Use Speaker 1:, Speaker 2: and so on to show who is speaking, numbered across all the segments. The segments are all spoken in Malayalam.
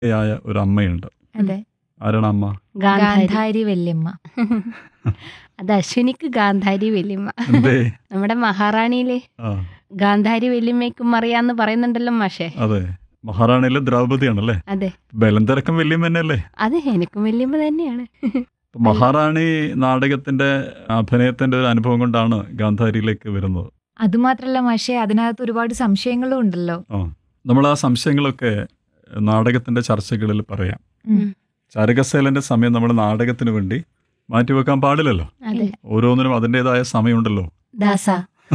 Speaker 1: യായ ഒരു അമ്മയുണ്ട്
Speaker 2: അതെ
Speaker 1: ആരാണ് അമ്മ
Speaker 3: ഗാന്ധാരി
Speaker 2: ഗാന്ധാരി വല്യമ്മ
Speaker 3: അത് അശ്വിനിക്ക് ഗാന്ധാരി വല്യമ്മ
Speaker 1: എന്തേ
Speaker 3: നമ്മുടെ മഹാറാണിയിലെ
Speaker 1: ആ
Speaker 3: ഗാന്ധാരി വല്യമ്മയ്ക്കും അറിയാന്ന് പറയുന്നുണ്ടല്ലോ മാഷേ
Speaker 1: അതെ മഹാറാണിയിലെ ദ്രൗപതിയാണല്ലേ
Speaker 3: അതെ
Speaker 1: ബലം തിരക്കം വല്യമ്മ തന്നെയല്ലേ
Speaker 3: അത് എനിക്കും വല്യമ്മ തന്നെയാണ്
Speaker 1: ഇപ്പൊ മഹാറാണി നാടകത്തിന്റെ അഭിനയത്തിന്റെ ഒരു അനുഭവം കൊണ്ടാണ് ഗാന്ധാരിയിലേക്ക് വരുന്നത്
Speaker 2: അതുമാത്രല്ല മാഷെ അതിനകത്ത് ഒരുപാട് സംശയങ്ങളും ഉണ്ടല്ലോ
Speaker 1: നമ്മൾ ആ സംശയങ്ങളൊക്കെ നാടകത്തിന്റെ ചർച്ചകളിൽ പറയാം
Speaker 2: ഉം.
Speaker 1: ചാരകസേലന്റെ സമയം നമ്മൾ നാടകത്തിന് വേണ്ടി മാറ്റിവെക്കാൻ പാടില്ലല്ലോ
Speaker 3: അതെ
Speaker 1: ഓരോന്നിനും അതിൻ്റെതായ സമയമുണ്ടല്ലോ
Speaker 3: ദാസ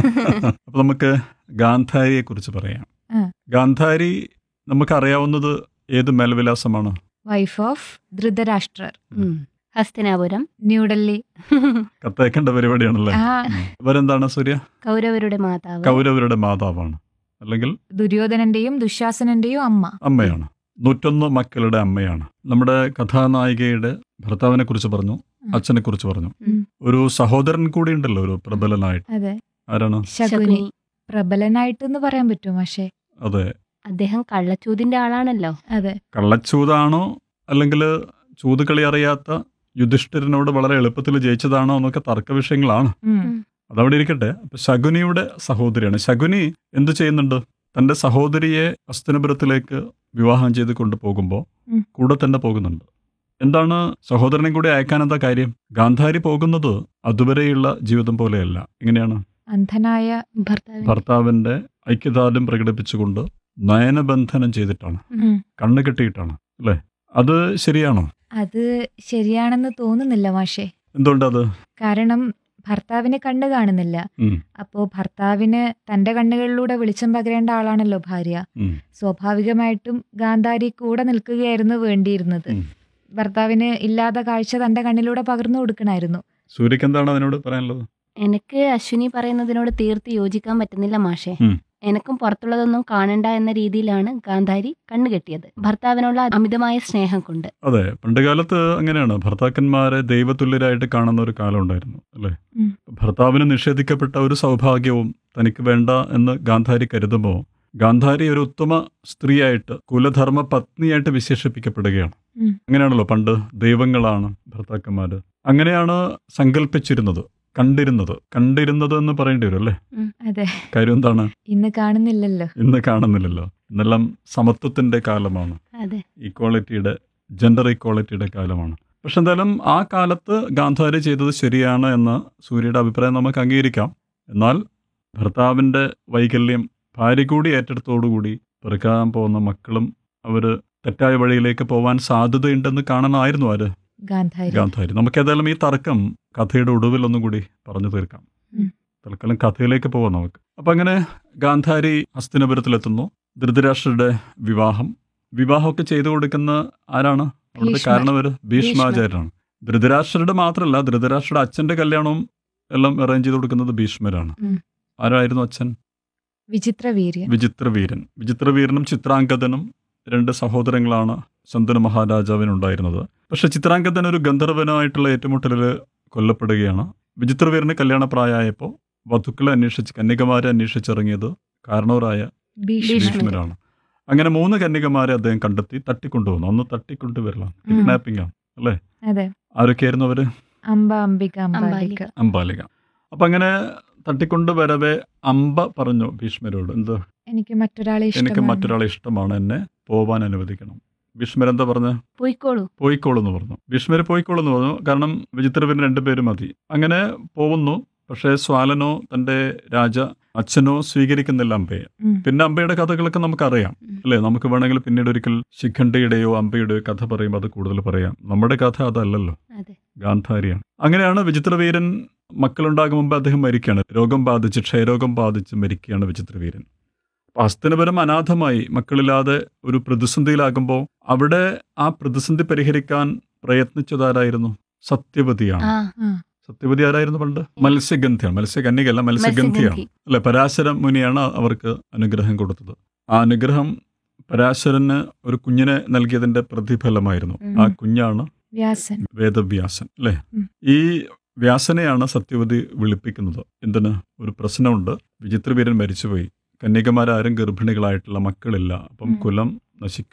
Speaker 1: അപ്പൊ നമുക്ക് ഗാന്ധാരിയെ കുറിച്ച് പറയാം
Speaker 2: ആ.
Speaker 1: ഗാന്ധാരി നമുക്കറിയാവുന്നത് ഏത് മേൽവിലാസമാണ്
Speaker 2: വൈഫ് ഓഫ് ധൃതരാഷ്ട്രർ
Speaker 3: ഉം. ഹസ്തിനാപുരം
Speaker 2: ന്യൂഡൽഹി
Speaker 1: കത്തയക്കേണ്ട പരിപാടിയാണല്ലേ
Speaker 2: ആ
Speaker 1: ഇവരെന്താണ് സൂര്യ
Speaker 3: കൗരവരുടെ മാതാവ്
Speaker 1: കൗരവരുടെ മാതാവാണ് അല്ലെങ്കിൽ
Speaker 2: ദുര്യോധനന്റെയും ദുശാസനന്റെയും അമ്മ
Speaker 1: അമ്മയാണ് നൂറ്റൊന്ന് മക്കളുടെ അമ്മയാണ് നമ്മുടെ കഥാനായികയുടെ ഭർത്താവിനെ കുറിച്ച് പറഞ്ഞു
Speaker 2: ഉം.
Speaker 1: അച്ഛനെ കുറിച്ച് പറഞ്ഞു
Speaker 2: ഉം.
Speaker 1: ഒരു സഹോദരൻ കൂടി ഉണ്ടല്ലോ ഒരു പ്രബലനായിട്ട്
Speaker 2: അതെ
Speaker 1: ആരാണ്
Speaker 2: ശകുനി
Speaker 3: ശകുനി
Speaker 2: പ്രബലനായിട്ട് എന്ന് പറയാൻ പറ്റുമോ മാഷെ
Speaker 1: അതെ
Speaker 3: അദ്ദേഹം കള്ളച്ചൂതിന്റെ ആളാണല്ലോ
Speaker 2: അതെ
Speaker 1: കള്ളച്ചൂതാണോ അല്ലെങ്കിൽ ചൂതുകളി അറിയാത്ത യുധിഷ്ഠിരനോട് വളരെ എളുപ്പത്തിൽ ജയിച്ചതാണോ എന്നൊക്കെ തർക്ക വിഷയങ്ങളാണ്
Speaker 2: ഉം.
Speaker 1: അതവിടെ ഇരിക്കട്ടെ അപ്പൊ ശകുനിയുടെ സഹോദരിയാണ് ശകുനി എന്തു ചെയ്യുന്നുണ്ട് തന്റെ സഹോദരിയെ ഹസ്തനപുരത്തിലേക്ക് വിവാഹം ചെയ്ത് കൊണ്ടുപോകുമ്പോൾ
Speaker 2: ഉം.
Speaker 1: കൂടെ തന്നെ പോകുന്നുണ്ട് എന്താണ് സഹോദരനെ കൂടി അയക്കാൻ എന്താ കാര്യം ഗാന്ധാരി പോകുന്നത് അതുവരെയുള്ള ജീവിതം പോലെയല്ല എങ്ങനെയാണ്
Speaker 2: അന്ധനായ
Speaker 3: ഭർത്താവ്
Speaker 1: ഭർത്താവിന്റെ ഐക്യദാർഢ്യം പ്രകടിപ്പിച്ചുകൊണ്ട് നയനബന്ധനം ചെയ്തിട്ടാണ്
Speaker 2: ഉം.
Speaker 1: കണ്ണ് കെട്ടിയിട്ടാണ് അല്ലേ അത് ശരിയാണോ
Speaker 2: അത് ശരിയാണെന്ന് തോന്നുന്നില്ല മാഷെ
Speaker 1: എന്തുകൊണ്ടത്
Speaker 2: കാരണം ഭർത്താവിന് കണ്ണ് കാണുന്നില്ല
Speaker 1: ഉം.
Speaker 2: അപ്പോ ഭർത്താവിന് തന്റെ കണ്ണുകളിലൂടെ വെളിച്ചം പകരേണ്ട ആളാണല്ലോ ഭാര്യ
Speaker 1: ഉം.
Speaker 2: സ്വാഭാവികമായിട്ടും ഗാന്ധാരി കൂടെ നിൽക്കുകയായിരുന്നു വേണ്ടിയിരുന്നത്
Speaker 1: ഉം.
Speaker 2: ഭർത്താവിന് ഇല്ലാത്ത കാഴ്ച തന്റെ കണ്ണിലൂടെ പകർന്നു കൊടുക്കണമായിരുന്നു
Speaker 1: സൂര്യക്ക് എന്താണ് അതിനോട് പറയാനുള്ളത്
Speaker 3: എനിക്ക് അശ്വിനി പറയുന്നതിനോട് തീർത്ത് യോജിക്കാൻ പറ്റുന്നില്ല മാഷേ
Speaker 1: ഉം.
Speaker 3: എനക്കും പുറത്തുള്ളതൊന്നും കാണണ്ട എന്ന രീതിയിലാണ് ഗാന്ധാരി കണ്ണുകെട്ടിയത് ഭർത്താവിനുള്ള അമിതമായ സ്നേഹം കൊണ്ട്
Speaker 1: അതെ പണ്ടുകാലത്ത് അങ്ങനെയാണ് ഭർത്താക്കന്മാരെ ദൈവതുല്യരായിട്ട് കാണുന്ന ഒരു കാലം ഉണ്ടായിരുന്നു അല്ലേ
Speaker 2: ഉം.
Speaker 1: ഭർത്താവിന് നിഷേധിക്കപ്പെട്ട ഒരു സൗഭാഗ്യവും തനിക്ക് വേണ്ട എന്ന് ഗാന്ധാരി കരുതുമ്പോൾ ഗാന്ധാരി ഒരു ഉത്തമ സ്ത്രീയായിട്ട് കുലധർമ്മ പത്നിയായിട്ട് വിശേഷിപ്പിക്കപ്പെടുകയാണ്
Speaker 2: ഉം.
Speaker 1: അങ്ങനെയാണല്ലോ പണ്ട് ദൈവങ്ങളാണ് ഭർത്താക്കന്മാര് അങ്ങനെയാണ് സങ്കല്പിച്ചിരുന്നത് കണ്ടിരുന്നത് കണ്ടിരുന്നത് എന്ന് പറയേണ്ടി വരും അല്ലേ
Speaker 2: അതെ
Speaker 1: കാര്യം എന്താണ്
Speaker 2: ഇന്ന് കാണുന്നില്ലല്ലോ
Speaker 1: ഇന്ന് കാണുന്നില്ലല്ലോ ഇന്നെല്ലാം സമത്വത്തിന്റെ കാലമാണ്
Speaker 3: അതെ
Speaker 1: ഈക്വാളിറ്റിയുടെ ജെൻഡർ ഈക്വാളിറ്റിയുടെ കാലമാണ് പക്ഷെ എന്തായാലും ആ കാലത്ത് ഗാന്ധാരി ചെയ്തത് ശരിയാണ് എന്ന് സൂര്യയുടെ അഭിപ്രായം നമുക്ക് അംഗീകരിക്കാം എന്നാൽ ഭർത്താവിൻ്റെ വൈകല്യം ഭാര്യ കൂടി ഏറ്റെടുത്തോടുകൂടി പെറുക്കാൻ പോകുന്ന മക്കളും അവർ തെറ്റായ വഴിയിലേക്ക് പോവാൻ സാധ്യതയുണ്ടെന്ന് കാണണമായിരുന്നു ആര്
Speaker 2: ഗാന്ധാരി
Speaker 1: ഗാന്ധാരി നമുക്ക് ഏതായാലും ഈ തർക്കം കഥയുടെ ഒടുവിൽ ഒന്നും കൂടി പറഞ്ഞു തീർക്കാം
Speaker 2: ഉം.
Speaker 1: തൽക്കാലം കഥയിലേക്ക് പോവാം നമുക്ക് അപ്പം അങ്ങനെ ഗാന്ധാരി ഹസ്തിനപുരത്തിലെത്തുന്നു ധൃതരാഷ്ട്രരുടെ വിവാഹം വിവാഹമൊക്കെ ചെയ്തു കൊടുക്കുന്ന ആരാണ് അവിടുത്തെ
Speaker 2: ഭീഷ്മർ.
Speaker 1: കാരണവർ ഭീഷ്മാചാര്യനാണ് ധൃതരാഷ്ട്രരുടെ മാത്രമല്ല ധൃതരാഷ്ട്രയുടെ അച്ഛന്റെ കല്യാണവും എല്ലാം അറേഞ്ച് ചെയ്ത് കൊടുക്കുന്നത് ഭീഷ്മരാണ്
Speaker 2: ഉം.
Speaker 1: ആരായിരുന്നു അച്ഛൻ
Speaker 2: വിചിത്രവീര്യൻ
Speaker 1: വിചിത്രവീരൻ വിചിത്രവീരനും ചിത്രാംഗതനും രണ്ട് സഹോദരങ്ങളാണ് ശന്തനു മഹാരാജാവിനുണ്ടായിരുന്നത് പക്ഷെ ചിത്രാംഗതൻ ഒരു ഗന്ധർവനായിട്ടുള്ള ഏറ്റുമുട്ടലിൽ കൊല്ലപ്പെടുകയാണ് വിചിത്രവീരന് കല്യാണപ്രായമായപ്പോൾ വധുക്കളെ അന്വേഷിച്ച് കന്യകമാരെ അന്വേഷിച്ചിറങ്ങിയത് കാരണവരായ
Speaker 2: ഭീഷ്മർ
Speaker 1: ഭീഷ്മരാണ് അങ്ങനെ മൂന്ന് കന്യകമാരെ അദ്ദേഹം കണ്ടെത്തി തട്ടിക്കൊണ്ടുവന്നു ഒന്ന് തട്ടിക്കൊണ്ടുവരലാണ് കിഡ്നാപ്പിംഗ് ആണ്
Speaker 2: അതെ
Speaker 1: ആരൊക്കെയായിരുന്നു അവര്
Speaker 2: അംബ അംബിക അംബാലിക
Speaker 3: അംബാലിക.
Speaker 1: അംബാലിക അപ്പൊ അങ്ങനെ തട്ടിക്കൊണ്ടുവരവെ അമ്പ പറഞ്ഞു ഭീഷ്മരോട് എന്ത്
Speaker 2: എനിക്ക് മറ്റൊരാളെ
Speaker 1: എനിക്ക്
Speaker 2: ഇഷ്ടമാണ്
Speaker 1: മറ്റൊരാളെ ഇഷ്ടമാണ് എന്നെ പോവാൻ അനുവദിക്കണം ഭീഷ്മരെന്താ പറഞ്ഞ
Speaker 3: പോയിക്കോളൂ
Speaker 1: പോയിക്കോളെന്ന് പറഞ്ഞു ഭീഷ്മര് പോയിക്കോളെന്ന് പറഞ്ഞു കാരണം വിചിത്രവീരൻ രണ്ടുപേരും മതി അങ്ങനെ പോകുന്നു പക്ഷേ സ്വാലനോ തന്റെ രാജ അച്ഛനോ സ്വീകരിക്കുന്നില്ല അമ്പയെ
Speaker 2: ഉം.
Speaker 1: പിന്നെ അമ്പയുടെ കഥകളൊക്കെ നമുക്കറിയാം
Speaker 3: ഉം.
Speaker 1: അല്ലേ നമുക്ക് വേണമെങ്കിൽ പിന്നീട് ഒരിക്കൽ ശിഖണ്ഡിയുടെയോ അമ്പയുടെയോ കഥ പറയുമ്പോൾ അത് കൂടുതൽ പറയാം നമ്മുടെ കഥ അതല്ലല്ലോ
Speaker 3: അതെ
Speaker 1: ഗാന്ധാരിയാണ് അങ്ങനെയാണ് വിചിത്രവീരൻ മക്കളുണ്ടാകും മുമ്പ് അദ്ദേഹം മരിക്കുകയാണ് രോഗം ബാധിച്ച് ക്ഷയരോഗം ബാധിച്ച് മരിക്കുകയാണ് വിചിത്രവീരൻ അപ്പൊ ഹസ്തനപുരം അനാഥമായി മക്കളില്ലാതെ ഒരു പ്രതിസന്ധിയിലാകുമ്പോൾ അവിടെ ആ പ്രതിസന്ധി പരിഹരിക്കാൻ പ്രയത്നിച്ചതാരായിരുന്നു സത്യവതിയാണ്
Speaker 3: ആ
Speaker 2: ആ,
Speaker 1: സത്യവതി ആരായിരുന്നു പണ്ട് മത്സ്യഗന്ധിയാണ് മത്സ്യകന്യകല്ല മത്സ്യഗന്ധിയാണ്
Speaker 3: മത്സ്യഗന്ധി
Speaker 1: അല്ലെ പരാശര മുനിയാണ് അവർക്ക് അനുഗ്രഹം കൊടുത്തത് ആ അനുഗ്രഹം പരാശരന് ഒരു കുഞ്ഞിനെ നൽകിയതിന്റെ പ്രതിഫലമായിരുന്നു
Speaker 2: ഉം.
Speaker 1: ആ കുഞ്ഞാണ്
Speaker 2: വ്യാസൻ
Speaker 1: വേദവ്യാസൻ അല്ലേ
Speaker 2: ഉം.
Speaker 1: ഈ വ്യാസനെയാണ് സത്യവതി വിളിപ്പിക്കുന്നത് എന്തിന് ഒരു പ്രശ്നമുണ്ട് വിചിത്രവീരൻ മരിച്ചുപോയി കന്യകമാരാരും ഗർഭിണികളായിട്ടുള്ള മക്കളില്ല അപ്പം
Speaker 2: ഉം.
Speaker 1: കുലം നശിക്കും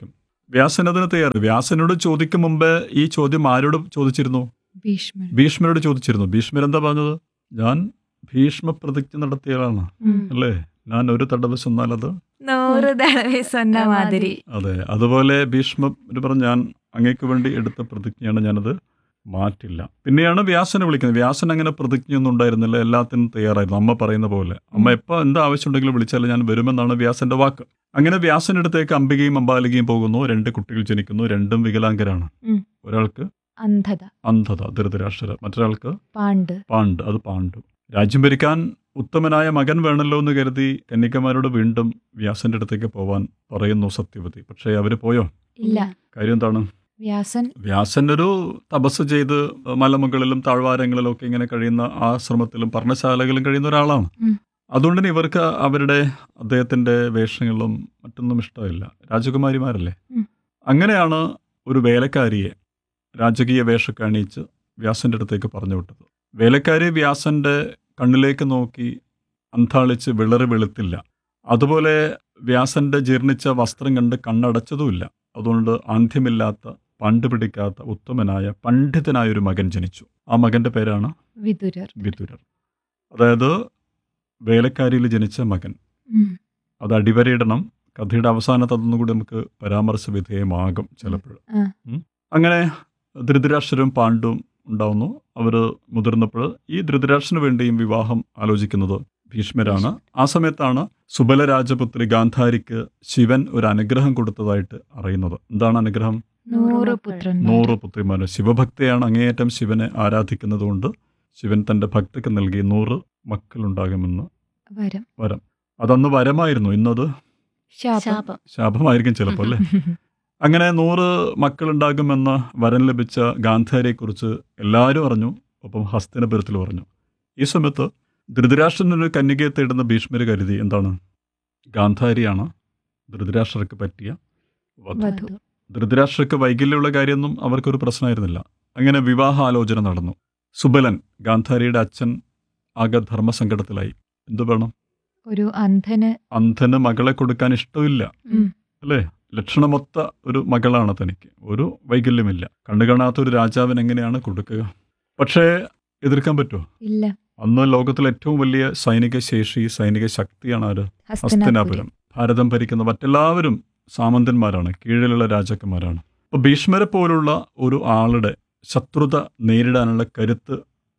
Speaker 1: വ്യാസൻ അതിന് തയ്യാർ വ്യാസനോട് ചോദിക്കും മുമ്പേ ഈ ചോദ്യം ആരോട് ചോദിച്ചിരുന്നു
Speaker 2: ഭീഷ്മർ
Speaker 1: ഭീഷ്മരോട് ചോദിച്ചിരുന്നു ഭീഷ്മർ എന്താ പറഞ്ഞത് ഞാൻ ഭീഷ്മ പ്രതിജ്ഞ നടത്തിയതാണ്
Speaker 3: ഉം.
Speaker 1: അല്ലേ ഞാൻ ഒരു തടവ് ചെന്നാൽ അത്
Speaker 2: നൂറ് തടവേ സൊന്ന മാതിരി
Speaker 1: അതെ അതുപോലെ ഭീഷ്മ പറഞ്ഞു ഞാൻ അങ്ങേക്ക് വേണ്ടി എടുത്ത പ്രതിജ്ഞയാണ് ഞാനത് മാറ്റില്ല പിന്നെയാണ് വ്യാസനെ വിളിക്കുന്നത് വ്യാസൻ അങ്ങനെ പ്രതിജ്ഞയൊന്നും ഉണ്ടായിരുന്നില്ല എല്ലാത്തിനും തയ്യാറായിരുന്നു അമ്മ പറയുന്ന പോലെ അമ്മ എപ്പോൾ എന്ത് ആവശ്യമുണ്ടെങ്കിലും വിളിച്ചാലും ഞാൻ വരുമെന്നാണ് വ്യാസന്റെ വാക്ക് അങ്ങനെ വ്യാസനടുത്തേക്ക് അംബികയും അമ്പാലികയും പോകുന്നു രണ്ട് കുട്ടികൾ ജനിക്കുന്നു രണ്ടും വികലാംഗരാണ്
Speaker 2: ഉം.
Speaker 1: ഒരാൾക്ക്
Speaker 2: അന്ധത
Speaker 1: അന്ധത ധൃതരാഷ്ട്ര മറ്റൊരാൾക്ക്
Speaker 2: പാണ്ട്
Speaker 1: പാണ്ട് അത് പാണ്ഡു രാജ്യം ഭരിക്കാൻ ഉത്തമനായ മകൻ വേണമല്ലോ എന്ന് കരുതി കന്യകമാരോട് വീണ്ടും വ്യാസന്റെ അടുത്തേക്ക് പോവാൻ പറയുന്നു സത്യവതി പക്ഷേ അവര് പോയോ
Speaker 2: ഇല്ല
Speaker 1: കാര്യം എന്താണ്
Speaker 2: വ്യാസൻ
Speaker 1: വ്യാസൻ ഒരു തപസ് ചെയ്ത് മലമുകളിലും താഴ്വാരങ്ങളിലും ഒക്കെ ഇങ്ങനെ കഴിയുന്ന ആശ്രമത്തിലും പർണശാലകളിലും കഴിയുന്ന ഒരാളാണ്
Speaker 2: ഉം.
Speaker 1: അതുകൊണ്ട് തന്നെ ഇവർക്ക് അവരുടെ അദ്ദേഹത്തിന്റെ വേഷങ്ങളും മറ്റൊന്നും ഇഷ്ടമില്ല രാജകുമാരിമാരല്ലേ
Speaker 2: ഉം.
Speaker 1: അങ്ങനെയാണ് ഒരു വേലക്കാരിയെ രാജകീയ വേഷമൊക്കെ അണിയിച്ച് വ്യാസന്റെ അടുത്തേക്ക് പറഞ്ഞു വിട്ടത് വേലക്കാരി വ്യാസന്റെ കണ്ണിലേക്ക് നോക്കി അന്താളിച്ച് വിളറി വെളുത്തില്ല അതുപോലെ വ്യാസന്റെ ജീർണിച്ച വസ്ത്രം കണ്ട് കണ്ണടച്ചതുമില്ല അതുകൊണ്ട് ആന്ധ്യമില്ലാത്ത പണ്ട് പിടിക്കാത്ത ഉത്തമനായ പണ്ഡിതനായ ഒരു മകൻ ജനിച്ചു ആ മകന്റെ പേരാണ്
Speaker 2: വിതുരർ
Speaker 1: വിതുരർ അതായത് വേലക്കാരിയിൽ ജനിച്ച മകൻ
Speaker 2: ഉം.
Speaker 1: അത് അടിവരയിടണം കഥയുടെ അവസാനത്ത് അതൊന്നും കൂടി നമുക്ക് പരാമർശ വിധേയമാകും ചിലപ്പോൾ
Speaker 2: ആ.
Speaker 1: ഉം. അങ്ങനെ ധൃതരാഷ്ട്രരും പാണ്ഡും ഉണ്ടാവുന്നു അവർ മുതിർന്നപ്പോൾ ഈ ധൃതരാഷ്ട്രന് വേണ്ടിയും വിവാഹം ആലോചിക്കുന്നത് ഭീഷ്മരാണ് ആ സമയത്താണ് സുബല രാജപുത്രി ഗാന്ധാരിക്ക് ശിവൻ ഒരു അനുഗ്രഹം കൊടുത്തതായിട്ട് അറിയുന്നത് എന്താണ് അനുഗ്രഹം
Speaker 2: നൂറ് പുത്രന്മാർ
Speaker 1: നൂറ് പുത്രിമാര് ശിവഭക്തയാണ് അങ്ങേയറ്റം ശിവനെ ആരാധിക്കുന്നത് കൊണ്ട് ശിവൻ തന്റെ ഭക്തക്ക് നൽകി നൂറ് മക്കളുണ്ടാകുമെന്ന്
Speaker 2: വരം
Speaker 1: വരം അതന്ന് വരമായിരുന്നു ഇന്നത്
Speaker 2: ശാപം
Speaker 3: ശാപം
Speaker 1: ശാപമായിരിക്കും ചിലപ്പോൾ അല്ലേ അങ്ങനെ നൂറ് മക്കളുണ്ടാകുമെന്ന വരം ലഭിച്ച ഗാന്ധാരിയെക്കുറിച്ച് എല്ലാവരും അറിഞ്ഞു ഒപ്പം ഹസ്തിനപുരത്തിൽ പറഞ്ഞു ഈ സമയത്ത് ധൃതരാഷ്ട്രനൊരു കന്യകയെ തേടുന്ന ഭീഷ്മര് കരുതി എന്താണ് ഗാന്ധാരിയാണ് ധൃതരാഷ്ട്രർക്ക് പറ്റിയ വധു
Speaker 2: വധു
Speaker 1: ധൃതരാഷ്ട്രക്ക് വൈകല്യമുള്ള കാര്യമൊന്നും അവർക്കൊരു പ്രശ്നമായിരുന്നില്ല അങ്ങനെ വിവാഹാലോചന നടന്നു സുബലൻ ഗാന്ധാരിയുടെ അച്ഛൻ ആകെ ധർമ്മസങ്കടത്തിലായി എന്തു വേണം
Speaker 2: ഒരു അന്ധന്
Speaker 1: അന്ധന് മകളെ കൊടുക്കാൻ ഇഷ്ടമില്ല
Speaker 2: ഉം.
Speaker 1: അല്ലേ ലക്ഷണമൊത്ത ഒരു മകളാണ് തനിക്ക് ഒരു വൈകല്യമില്ല കണ്ടു കാണാത്ത ഒരു രാജാവിന് എങ്ങനെയാണ് കൊടുക്കുക പക്ഷേ എതിർക്കാൻ പറ്റുമോ
Speaker 2: ഇല്ല
Speaker 1: അന്ന് ലോകത്തിലെ ഏറ്റവും വലിയ സൈനിക ശേഷി സൈനിക ശക്തിയാണ് ആര്
Speaker 2: ഹസ്തനാപുരം
Speaker 1: ഹസ്തിനാപുരം ഭാരതം ഭരിക്കുന്ന മറ്റെല്ലാവരും സാമന്തന്മാരാണ് കീഴിലുള്ള രാജാക്കന്മാരാണ് അപ്പോൾ ഭീഷ്മരെ പോലുള്ള ഒരു ആളുടെ ശത്രുത നേരിടാനുള്ള കരുത്ത്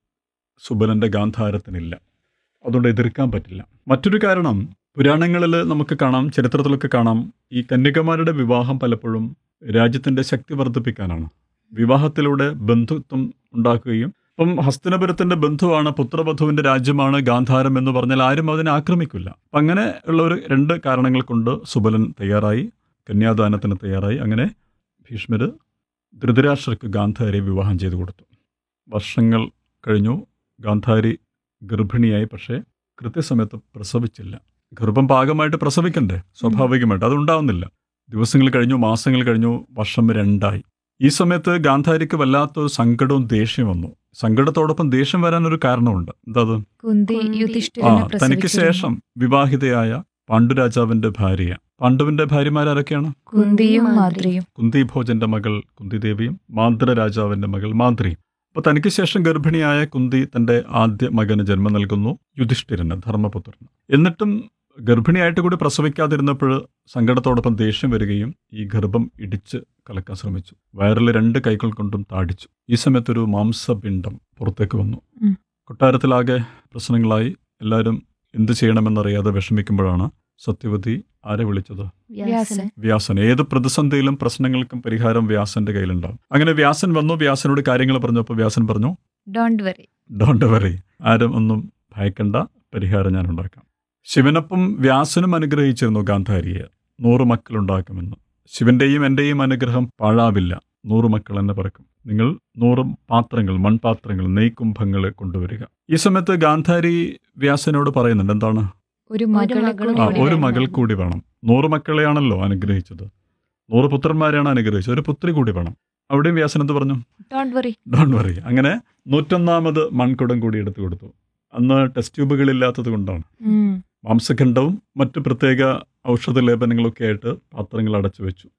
Speaker 1: സുബലന്റെ ഗാന്ധാരത്തിനില്ല അതുകൊണ്ട് എതിർക്കാൻ പറ്റില്ല മറ്റൊരു കാരണം പുരാണങ്ങളിൽ നമുക്ക് കാണാം ചരിത്രത്തിലൊക്കെ കാണാം ഈ കന്യകമാരുടെ വിവാഹം പലപ്പോഴും രാജ്യത്തിന്റെ ശക്തി വർദ്ധിപ്പിക്കാനാണ് വിവാഹത്തിലൂടെ ബന്ധുത്വം ഉണ്ടാക്കുകയും ഇപ്പം ഹസ്തിനപുരത്തിന്റെ ബന്ധുവാണ് പുത്രവധുവിന്റെ രാജ്യമാണ് ഗാന്ധാരം എന്ന് പറഞ്ഞാൽ ആരും അതിനെ ആക്രമിക്കില്ല അപ്പം അങ്ങനെ ഉള്ള ഒരു രണ്ട് കാരണങ്ങൾ കൊണ്ട് സുബലൻ തയ്യാറായി കന്യാദാനത്തിന് തയ്യാറായി അങ്ങനെ ഭീഷ്മര് ധൃതരാഷ്ട്രക്ക് ഗാന്ധാരിയെ വിവാഹം ചെയ്തു കൊടുത്തു വർഷങ്ങൾ കഴിഞ്ഞു ഗാന്ധാരി ഗർഭിണിയായി പക്ഷേ കൃത്യസമയത്ത് പ്രസവിച്ചില്ല ഗർഭം പാകമായിട്ട് പ്രസവിക്കണ്ടേ സ്വാഭാവികമായിട്ട് അതുണ്ടാവുന്നില്ല ദിവസങ്ങൾ കഴിഞ്ഞു മാസങ്ങൾ കഴിഞ്ഞു വർഷം രണ്ടായി ഈ സമയത്ത് ഗാന്ധാരിക്ക് വല്ലാത്തൊരു സങ്കടവും ദേഷ്യം വന്നു സങ്കടത്തോടൊപ്പം ദേഷ്യം വരാനൊരു കാരണമുണ്ട് എന്താ അത്
Speaker 2: കുന്തി
Speaker 3: കുന്തി.
Speaker 1: ആ
Speaker 2: യുധിഷ്ഠിരനെ
Speaker 1: തനിക്ക്
Speaker 2: പ്രസവിച്ചിരുന്നു.
Speaker 1: ശേഷം വിവാഹിതയായ പാണ്ഡുരാജാവിന്റെ ഭാര്യ പാണ്ഡുവിന്റെ ഭാര്യമാരാരൊക്കെയാണ്
Speaker 2: കുന്തിയും മാദ്രിയും
Speaker 1: കുന്തി ഭോജന്റെ മകൾ കുന്തിദേവിയും മാദ്ര രാജാവിന്റെ മകൾ മാദ്രിയും അപ്പൊ തനിക്ക് ശേഷം ഗർഭിണിയായ കുന്തി തന്റെ ആദ്യ മകന് ജന്മം നൽകുന്നു യുധിഷ്ഠിരന് ധർമ്മപുത്രന് എന്നിട്ടും ഗർഭിണിയായിട്ട് കൂടി പ്രസവിക്കാതിരുന്നപ്പോൾ സങ്കടത്തോടൊപ്പം ദേഷ്യം വരികയും ഈ ഗർഭം ഇടിച്ച് കലക്കാൻ ശ്രമിച്ചു വയറിൽ രണ്ട് കൈകൾ കൊണ്ടും താടിച്ചു ഈ സമയത്തൊരു മാംസപിണ്ഡം പുറത്തേക്ക് വന്നു
Speaker 2: ഉം.
Speaker 1: കൊട്ടാരത്തിലാകെ പ്രശ്നങ്ങളായി എല്ലാവരും എന്ത് ചെയ്യണമെന്നറിയാതെ വിഷമിക്കുമ്പോഴാണ് സത്യവതി ആരെ വിളിച്ചത്
Speaker 3: വ്യാസന്
Speaker 1: വ്യാസൻ ഏത് പ്രതിസന്ധിയിലും പ്രശ്നങ്ങൾക്കും പരിഹാരം വ്യാസന്റെ കയ്യിലുണ്ടാവും അങ്ങനെ വ്യാസൻ വന്നു വ്യാസനോട് കാര്യങ്ങൾ പറഞ്ഞപ്പോൾ വ്യാസൻ പറഞ്ഞു
Speaker 2: ഡോണ്ട് വറി
Speaker 1: ഡോണ്ട് വറി ആരും ഒന്നും ഭയക്കണ്ട പരിഹാരം ഞാൻ ഉണ്ടാക്കാം ശിവനൊപ്പം വ്യാസനും അനുഗ്രഹിച്ചിരുന്നു ഗാന്ധാരിയെ നൂറ് മക്കളുണ്ടാക്കുമെന്ന് ശിവന്റെയും എന്റെയും അനുഗ്രഹം പാഴാവില്ല നൂറ് മക്കൾ എന്നെ പറക്കും നിങ്ങൾ നൂറ് പാത്രങ്ങൾ മൺപാത്രങ്ങൾ നെയ്ക്കുംഭങ്ങൾ കൊണ്ടുവരിക ഈ സമയത്ത് ഗാന്ധാരി വ്യാസനോട് പറയുന്നുണ്ട് എന്താണ്
Speaker 2: ഒരു മകളെ
Speaker 3: മകളും
Speaker 1: ആ
Speaker 2: കൂടി
Speaker 1: ഒരു
Speaker 2: വേണം.
Speaker 1: മകൾ കൂടി വേണം നൂറ് മക്കളെയാണല്ലോ അനുഗ്രഹിച്ചത് നൂറ് പുത്രന്മാരെയാണ് അനുഗ്രഹിച്ചത് ഒരു പുത്രി കൂടി വേണം അവിടെയും വ്യാസൻ എന്ത് പറഞ്ഞു
Speaker 2: ഡോണ്ട് വറി
Speaker 1: ഡോണ്ട് വറി അങ്ങനെ നൂറ്റൊന്നാമത് മൺകുടം കൂടി എടുത്തു കൊടുത്തു അന്ന് ടെസ്റ്റ് ട്യൂബുകളില്ലാത്തത് കൊണ്ടാണ് മാംസഖണ്ഡവും മറ്റു പ്രത്യേക ഔഷധ ലേപനങ്ങളൊക്കെ ആയിട്ട് പാത്രങ്ങൾ അടച്ചു വെച്ചു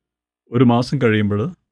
Speaker 1: ഒരു മാസം കഴിയുമ്പോൾ